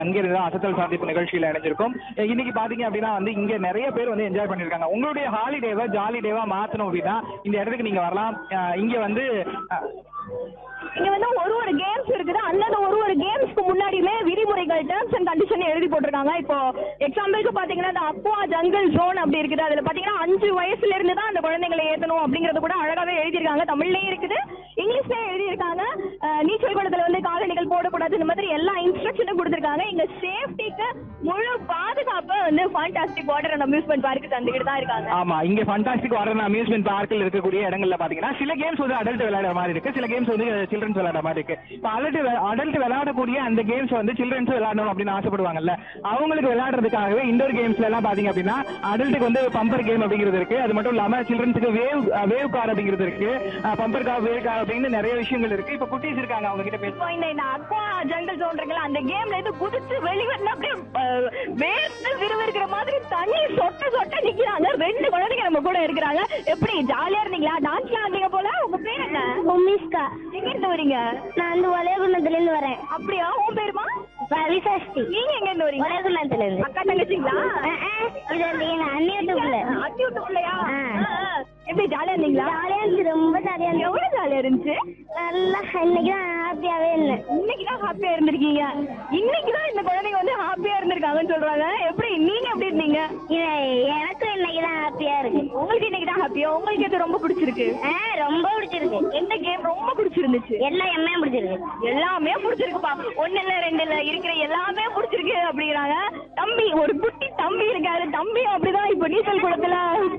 அங்கிருந்து தான் அசத்தல் சாந்திப்பு நிகழ்ச்சியில இணைஞ்சிருக்கோம் அஹ் இன்னைக்கு பாத்தீங்க அப்படின்னா வந்து இங்க நிறைய பேர் வந்து என்ஜாய் பண்ணிருக்காங்க உங்களுடைய ஹாலிடேவை ஜாலி டேவா மாத்தணும் அப்படின்னா இந்த இடத்துக்கு நீங்க வரலாம் அஹ் இங்க வந்து அஹ், இங்க வந்து ஒரு ஒரு கேம்ஸ் இருக்குது அந்தந்த ஒரு ஒரு கேம்ஸ்க்கு முன்னாடியுமே விதிமுறைகள் டேர்ம்ஸ் அண்ட் கண்டிஷன் எழுதி போட்டிருக்காங்க இப்போ எக்ஸாம்பிளுக்கு பாத்தீங்கன்னா இந்த அக்வா ஜங்கல் ஜோன் அப்படி இருக்குது அதுல பாத்தீங்கன்னா அஞ்சு வயசுல இருந்து தான் அந்த குழந்தைங்களை ஏத்தணும் அப்படிங்கறது கூட அழகாவே எழுதியிருக்காங்க தமிழ்லயும் இருக்குது இங்கிலீஷ்லயும் எழுதியிருக்காங்க அஹ், நீச்சல் குளத்துல வந்து காலணிகள் போடக்கூடாது இந்த மாதிரி எல்லா இன்ஸ்ட்ரக்ஷனும் கொடுத்திருக்காங்க இங்க சேஃப்டிக்கு முழு பாதுகாப்பு வந்து ஃபண்டாஸ்டிக் வாட்டர் அண்ட் அம்யூஸ்மெண்ட் பார்க்கு தந்துக்கிட்டு தான் இருக்காங்க ஆமா இங்க ஃபண்டாஸ்டிக் வாட்டர் அம்யூஸ்மெண்ட் பார்க்கில் இருக்கக்கூடிய இடங்கள்ல பாத்தீங்கன்னா சில கேம்ஸ் வந்து அடல்ட் விளையாடுற மாதிரி இருக்கு சில கேம்ஸ் வந்து சில்ட்ரன்ஸ் விளையாடுற மாதிரி இருக்கு இப்போ அடல்ட் அடல்ட் விளையாடக்கூடிய அந்த கேம்ஸ் வந்து சில்ட்ரன்ஸ் விளையாடணும் அப்படின்னு ஆசைப்படுவாங்கல்ல அவங்களுக்கு விளையாடுறதுக்காகவே இண்டோர் கேம்ஸ்ல எல்லாம் பாத்தீங்க அப்படின்னா அடல்ட்டுக்கு வந்து பம்பர் கேம் அப்படிங்கிறது இருக்கு அது மட்டும் இல்லாம சில்ட்ரன்ஸுக்கு வேவ் வேவ் கார் அப்படிங்கிறது இருக்கு பம்பர் கார் வேவ் கார் அப்படின்னு நிறைய விஷயங்கள் இருக்கு இப்போ குட்டீஸ் இருக்காங்க அவங்க கிட்ட பேச இப்போ இந்த இந்த அக்வா ஜங்கல் ஜோன் இருக்குல்ல அந்த கேம்ல இருந்து குதிச்சு வெளிவந்து அப்படியே அஹ், வேர்த்து விறுவிறுக்கிற மாதிரி தண்ணி சொட்ட சொட்ட நிக்கிறாங்க ரெண்டு குழந்தைங்க நம்ம கூட இருக்கிறாங்க எப்படி ஜாலியா இருந்தீங்களா டான்ஸ்லாம் ஆடுறீங்க போல உங்க பேர் என்ன உமிஷ்கா எங்க இருந்து வரீங்க நான் வந்து வலைகுணத்துல இருந்து வரேன் அப்படியா உன் பேருமா ரவிசாஸ்தி நீங்க எங்க இருந்து வரீங்க வலைகுணத்துல இருந்து அக்கா தங்கச்சிங்களா இது வந்து எங்க அண்ணி வீட்டுக்குள்ள அத்தி விட்டு பிள்ளையா ஆ. ஆ, ஆ. எப்படி ஜாலியா இருந்தீங்களா ஜாலியா இருந்துச்சு ரொம்ப ஜாலியா இருந்துச்சு எவ்வளவு ஜாலியா இருந்துச்சு நல்லா இன்னைக்கு தான் ஹாப்பியாவே இருந்தேன் இன்னைக்கு தான் ஹாப்பியா இருந்திருக்கீங்க இன்னைக்கு தான் இந்த குழந்தைங்க வந்து ஹாப்பியா இருந்திருக்காங்கன்னு சொல்றாங்க எப்படி நீங்க எப்படி இருந்தீங்க இது எனக்கும் இன்னைக்கு தான் ஹாப்பியா இருக்கு உங்களுக்கு இன்னைக்கு தான் ஹாப்பியா உங்களுக்கு எது ரொம்ப பிடிச்சிருக்கு ஆ ரொம்ப பிடிச்சிருக்கு எந்த கேம் ரொம்ப பிடிச்சிருந்துச்சு எல்லாம் எம்மே பிடிச்சிருக்கு எல்லாமே பிடிச்சிருக்குப்பா ஒண்ணு இல்ல ரெண்டு இல்ல இருக்கிற எல்லாமே பிடிச்சிருக்கு அப்படிங்கிறாங்க தம்பி ஒரு குட்டி தம்பி இருக்காரு தம்பியும் அப்படிதான் இப்ப நீச்சல் குளத்துல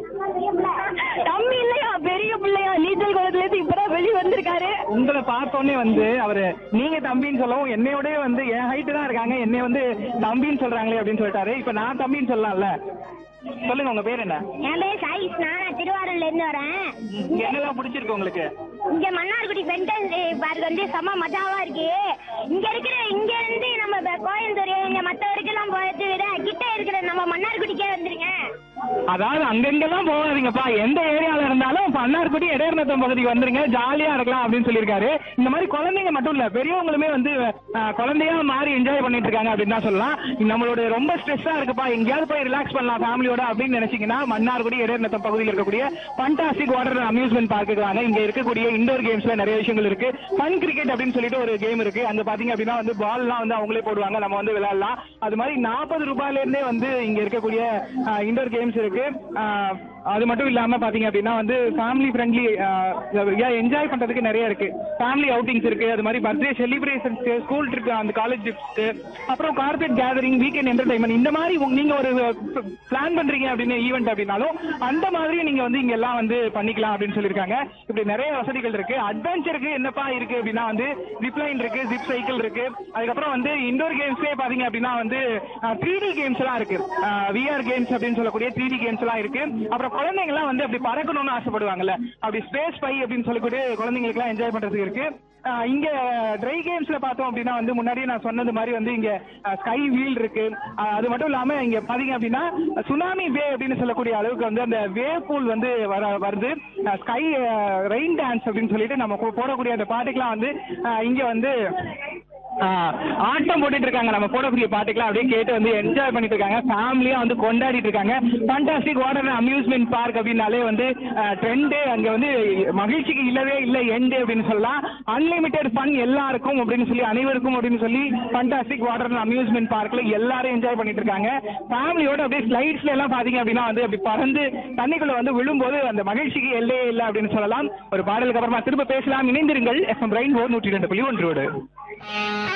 தம்பி இல்லையா பெரிய பிள்ளையா நீச்சல் குளத்துல இருந்து இப்பதான் வெளிய வந்திருக்காரு உங்களை பார்த்தோன்னே வந்து அவரு நீங்க தம்பின்னு சொல்லவும் என்னையோடய வந்து என் ஹைட்டு தான் இருக்காங்க என்னை வந்து தம்பின்னு சொல்றாங்களே அப்படின்னு சொல்லிட்டாரு இப்ப நான் தம்பின்னு சொல்லலாம்ல சொல்லுங்க உங்க பேர் என்ன என் பேர் சாயிஸ் நான் திருவாரூர்ல இருந்து வரேன் இங்க என்னெல்லாம் பிடிச்சிருக்கு உங்களுக்கு இங்க மன்னார்குடி பென்டன்ஸ் பார்க் வந்து செம்ம மஜாவா இருக்கு இங்க இருக்கிற இங்க இருந்து நம்ம ப- கோயம்புத்தூர் இங்க மத்த வரைக்கும் போயத்தை விட கிட்ட இருக்கிற நம்ம மன்னார்குடிக்கே வந்துருங்க அதாவது அங்கங்கெல்லாம் போகாதீங்கப்பா எந்த ஏரியால இருந்தாலும் பன்னார்குடி இடையர்நத்தம் பகுதிக்கு வந்துருங்க ஜாலியா இருக்கலாம் அப்படின்னு சொல்லியிருக்காரு இந்த மாதிரி குழந்தைங்க மட்டும் இல்ல பெரியவங்களுமே வந்து அஹ், குழந்தையா மாறி என்ஜாய் பண்ணிட்டு இருக்காங்க அப்படின்னு தான் சொல்லலாம் நம்மளோட ரொம்ப ஸ்ட்ரெஸ்ஸா இருக்குப்பா எங்கேயாவது போய் ரிலாக்ஸ் பண்ணலாம் ஃபேமிலியோட அப்படின்னு நினைச்சீங்கன்னா மன்னார்குடி இடையர்நத்தம் பகுதியில் இருக்கக்கூடிய ஃபண்டாஸ்டிக் வாட்டர் அம்யூஸ்மெண்ட் பார்க்குக்கு வாங்க இங்க இருக்கக்கூடிய இண்டோர் கேம்ஸ்ல நிறைய விஷயங்கள் இருக்கு ஃபன் கிரிக்கெட் அப்படின்னு சொல்லிட்டு ஒரு கேம் இருக்கு அங்க பாத்தீங்க அப்படின்னா வந்து பால்லாம் வந்து அவங்களே போடுவாங்க நம்ம வந்து விளையாடலாம் அது மாதிரி நாற்பது ரூபாயில இருந்தே வந்து இங்க இருக்கக்கூடிய இண்டோர் கேம்ஸ் இருக்கு ஆஹ் அது மட்டும் இல்லாம பாத்தீங்க அப்படின்னா வந்து ஃபேமிலி ஃப்ரெண்ட்லி என்ஜாய் பண்றதுக்கு நிறைய இருக்கு ஃபேமிலி அவுட்டிங்ஸ் இருக்கு அது மாதிரி பர்த்டே செலிப்ரேஷன்ஸ் ஸ்கூல் ட்ரிப் அந்த காலேஜ் ட்ரிப்ஸ் அப்புறம் கார்பரேட் கேதரிங் வீக்கெண்ட் என்டர்டைன்மெண்ட் இந்த மாதிரி உங்க- நீங்க ஒரு பிளான் பண்றீங்க அப்படின்னு ஈவெண்ட் அப்படின்னாலும் அந்த மாதிரி நீங்க வந்து இங்க எல்லாம் வந்து பண்ணிக்கலாம் அப்படின்னு சொல்லியிருக்காங்க இப்படி நிறைய வசதிகள் இருக்கு அட்வென்ச்சருக்கு என்னப்பா இருக்கு அப்படின்னா வந்து ஜிப்லைன் இருக்கு ஜிப் சைக்கிள் இருக்கு அதுக்கப்புறம் வந்து இண்டோர் கேம்ஸ்லயே பாத்தீங்க அப்படின்னா வந்து த்ரீ டி கேம்ஸ் எல்லாம் இருக்கு விஆர் கேம்ஸ் அப்படின்னு சொல்லக்கூடிய த்ரீ டி கேம்ஸ் எல்லாம் இருக்கு அப்புறம் குழந்தைங்க எல்லாம் வந்து அப்படி பறக்கணும்னு ஆசைப்படுவாங்கல்ல அப்படி ஸ்பேஸ் பை அப்படின்னு சொல்லக்கூடிய குழந்தைங்களுக்கு எல்லாம் என்ஜாய் பண்றதுக்கு இருக்கு ஆஹ் இங்க ட்ரை கேம்ஸ்ல பார்த்தோம் அப்படின்னா வந்து முன்னாடியே நான் சொன்னது மாதிரி வந்து இங்க ஸ்கை வீல் இருக்கு ஆஹ் அது மட்டும் இல்லாம இங்க பாத்தீங்க அப்படின்னா சுனாமி வே அப்படின்னு சொல்லக்கூடிய அளவுக்கு வந்து அந்த வே பூல் வந்து வர வருது ஸ்கை ரெயின் டான்ஸ் அப்படின்னு சொல்லிட்டு நம்ம போ- போடக்கூடிய அந்த பாட்டுக்கெல்லாம் வந்து ஆஹ் இங்க வந்து ஆஹ் ஆட்டம் போட்டுட்டு இருக்காங்க நம்ம போடக்கூடிய பாட்டுக்கெல்லாம் அப்படியே கேட்டு வந்து என்ஜாய் பண்ணிட்டு இருக்காங்க ஃபேமிலியா வந்து கொண்டாடிட்டு இருக்காங்க ஃபண்டாஸ்டிக் வாட்டர் அம்யூஸ்மெண்ட் பார்க் அப்படின்னாலே வந்து ட்ரெண்டு அங்க வந்து மகிழ்ச்சிக்கு இல்லவே இல்லை எண்டு அப்படின்னு சொல்லலாம் அன்லிமிட்டெட் ஃபன் எல்லாருக்கும் அப்படின்னு சொல்லி அனைவருக்கும் அப்படின்னு சொல்லி ஃபண்டாஸ்டிக் வாட்டர் அம்யூஸ்மெண்ட் பார்க்ல எல்லாரும் என்ஜாய் பண்ணிட்டு இருக்காங்க ஃபேமிலியோட அப்படியே ஸ்லைட்ஸ்ல எல்லாம் பாத்தீங்க அப்படின்னா வந்து அப்படி பறந்து தண்ணிக்குள்ள வந்து விழும்போது அந்த மகிழ்ச்சிக்கு எல்லையே இல்லை அப்படின்னு சொல்லலாம் ஒரு பாடலுக்கு அப்புறமா திரும்ப பேசலாம் இணைந்திருங்கள் எஃப்எம் ரெயின்போ நூற்றி ரெண்டு புள்ளி ஒன்றோடு